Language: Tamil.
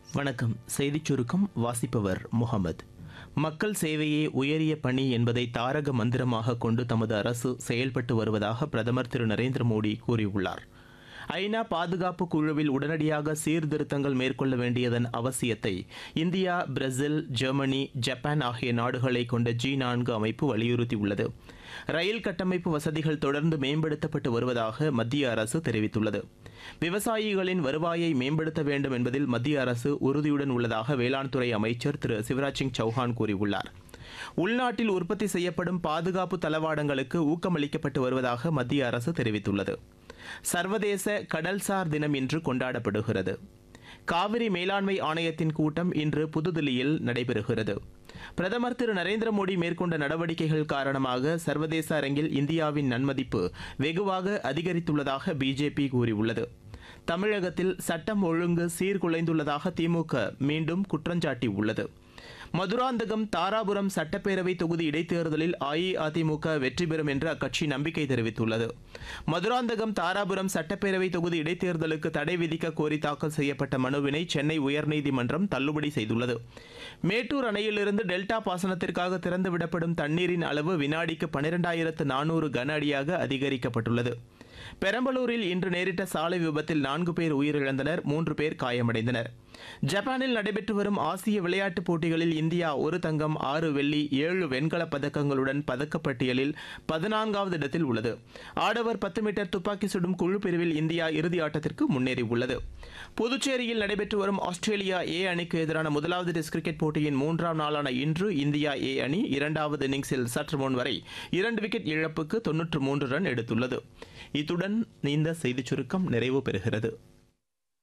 வணக்கம் செய்திச் சுருக்கம் வாசிப்பவர் முகமது மக்கள் சேவையே உயரிய பணி என்பதை தாரக மந்திரமாக கொண்டு தமது அரசு செயல்பட்டு வருவதாக பிரதமர் திரு நரேந்திர மோடி கூறியுள்ளார் ஐநா பாதுகாப்பு குழுவில் உடனடியாக சீர்திருத்தங்கள் மேற்கொள்ள வேண்டியதன் அவசியத்தை இந்தியா பிரேசில் ஜெர்மனி ஜப்பான் ஆகிய நாடுகளை கொண்ட ஜி நான்கு அமைப்பு வலியுறுத்தியுள்ளது ரயில் கட்டமைப்பு வசதிகள் தொடர்ந்து மேம்படுத்தப்பட்டு வருவதாக மத்திய அரசு தெரிவித்துள்ளது விவசாயிகளின் வருவாயை மேம்படுத்த வேண்டும் என்பதில் மத்திய அரசு உறுதியுடன் உள்ளதாக வேளாண் துறை அமைச்சர் திரு சிவராஜ் சிங் சௌஹான் கூறியுள்ளார் உள்நாட்டில் உற்பத்தி செய்யப்படும் பாதுகாப்பு தளவாடங்களுக்கு ஊக்கமளிக்கப்பட்டு வருவதாக மத்திய அரசு தெரிவித்துள்ளது சர்வதேச கடல்சார் தினம் இன்று கொண்டாடப்படுகிறது காவிரி மேலாண்மை ஆணையத்தின் கூட்டம் இன்று புதுதில்லியில் நடைபெறுகிறது பிரதமர் திரு நரேந்திர மோடி மேற்கொண்ட நடவடிக்கைகள் காரணமாக சர்வதேச அரங்கில் இந்தியாவின் நன்மதிப்பு வெகுவாக அதிகரித்துள்ளதாக பிஜேபி கூறியுள்ளது தமிழகத்தில் சட்டம் ஒழுங்கு சீர்குலைந்துள்ளதாக திமுக மீண்டும் குற்றஞ்சாட்டியுள்ளது மதுராந்தகம் தாராபுரம் சட்டப்பேரவை தொகுதி இடைத்தேர்தலில் அஇஅதிமுக வெற்றி பெறும் என்று அக்கட்சி நம்பிக்கை தெரிவித்துள்ளது மதுராந்தகம் தாராபுரம் சட்டப்பேரவை தொகுதி இடைத்தேர்தலுக்கு தடை விதிக்க கோரி தாக்கல் செய்யப்பட்ட மனுவினை சென்னை உயர்நீதிமன்றம் தள்ளுபடி செய்துள்ளது மேட்டூர் அணையிலிருந்து டெல்டா பாசனத்திற்காக திறந்துவிடப்படும் தண்ணீரின் அளவு வினாடிக்கு பனிரெண்டாயிரத்து நானூறு கன அடியாக அதிகரிக்கப்பட்டுள்ளது பெரம்பலூரில் இன்று நேரிட்ட சாலை விபத்தில் நான்கு பேர் உயிரிழந்தனர் மூன்று பேர் காயமடைந்தனர் ஜப்பானில் நடைபெற்று வரும் ஆசிய விளையாட்டுப் போட்டிகளில் இந்தியா ஒரு தங்கம் ஆறு வெள்ளி ஏழு வெண்கலப் பதக்கங்களுடன் பதக்கப்பட்டியலில் பதினான்காவது இடத்தில் உள்ளது ஆடவர் பத்து மீட்டர் துப்பாக்கி சுடும் குழு பிரிவில் இந்தியா இறுதி ஆட்டத்திற்கு முன்னேறியுள்ளது புதுச்சேரியில் நடைபெற்று வரும் ஆஸ்திரேலியா ஏ அணிக்கு எதிரான முதலாவது டெஸ்ட் கிரிக்கெட் போட்டியின் மூன்றாம் நாளான இன்று இந்தியா ஏ அணி இரண்டாவது இன்னிங்ஸில் சற்று முன் வரை இரண்டு விக்கெட் இழப்புக்கு தொன்னூற்று மூன்று ரன் எடுத்துள்ளது இத்துடன் இந்த செய்திச் சுருக்கம் நிறைவு பெறுகிறது